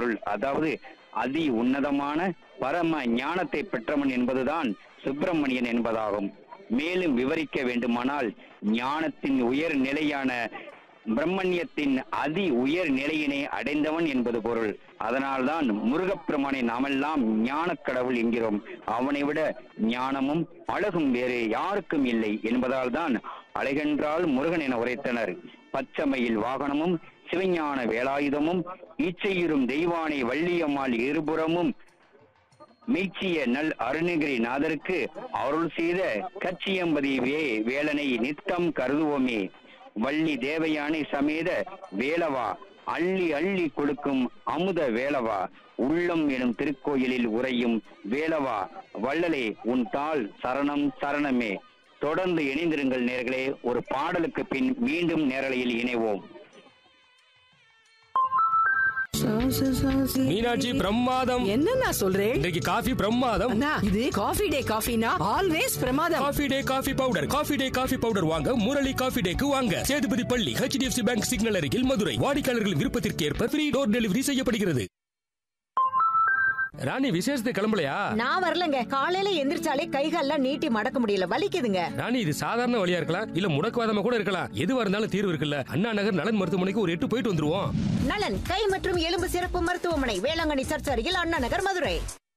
பொருள் அதாவது அதி உன்னதமான பரம ஞானத்தை பெற்றவன் என்பதுதான் சுப்பிரமணியன் என்பதாகும் மேலும் விவரிக்க வேண்டுமானால் ஞானத்தின் உயர் நிலையான பிரம்மண்யத்தின் அதி உயர் நிலையினை அடைந்தவன் என்பது பொருள் அதனால்தான் முருகப்பெருமானை நாமெல்லாம் ஞானக் கடவுள் என்கிறோம் அவனை விட ஞானமும் அழகும் வேறு யாருக்கும் இல்லை என்பதால் தான் அழகென்றால் முருகன் என உரைத்தனர் பச்சமையில் வாகனமும் சிவஞான வேலாயுதமும் இச்சையுறும் தெய்வானை வள்ளியம்மாள் இருபுறமும் மீட்சிய நல் அருணகிரி நாதருக்கு அருள் செய்த கச்சியம்பதி வே வேலனை நித்தம் கருதுவோமே வள்ளி தேவயானை சமேத வேலவா அள்ளி அள்ளி கொடுக்கும் அமுத வேலவா உள்ளம் எனும் திருக்கோயிலில் உறையும் வேலவா வள்ளலே உன் தாள் சரணம் சரணமே தொடர்ந்து இணைந்திருங்கள் நேர்களே ஒரு பாடலுக்கு பின் மீண்டும் நேரலையில் இணைவோம் மீனாட்சி பிரமாதம் என்ன நான் சொல்றேன் இன்றைக்கு காஃபி பிரமாதம் அண்ணா இது காஃபி டே காஃபினா ஆல்வேஸ் பிரமாதம் Coffee Day coffee powder Coffee Day coffee powder வாங்க முரளி காஃபி டேக்கு வாங்க சேதுபதி பள்ளி ஹெச்டிஎஃப்சி பேங்க் சிக்னல் அருகில் மதுரை வாடிக்கையாளர்கள் விருப்பத்திற்கு ஏற்ப ஃப்ரீ டோர் டெலிவரி செய்யப்படுகிறது ராணி விசேஷத்தை கிளம்பலையா நான் வரலங்க காலையில எந்திரிச்சாலே கைகால்லாம் நீட்டி மடக்க முடியல வலிக்குதுங்க ராணி இது சாதாரண வழியா இருக்கலாம் இல்ல முடக்குவாதமா கூட இருக்கலாம் எதுவா இருந்தாலும் தீர்வு இருக்குல்ல அண்ணா நகர் நலன் மருத்துவமனைக்கு ஒரு எட்டு போயிட்டு வந்துருவோம் நலன் கை மற்றும் எலும்பு சிறப்பு மருத்துவமனை வேளாங்கண்ணி சர்ச் அருகில் அண்ணா நகர் மதுரை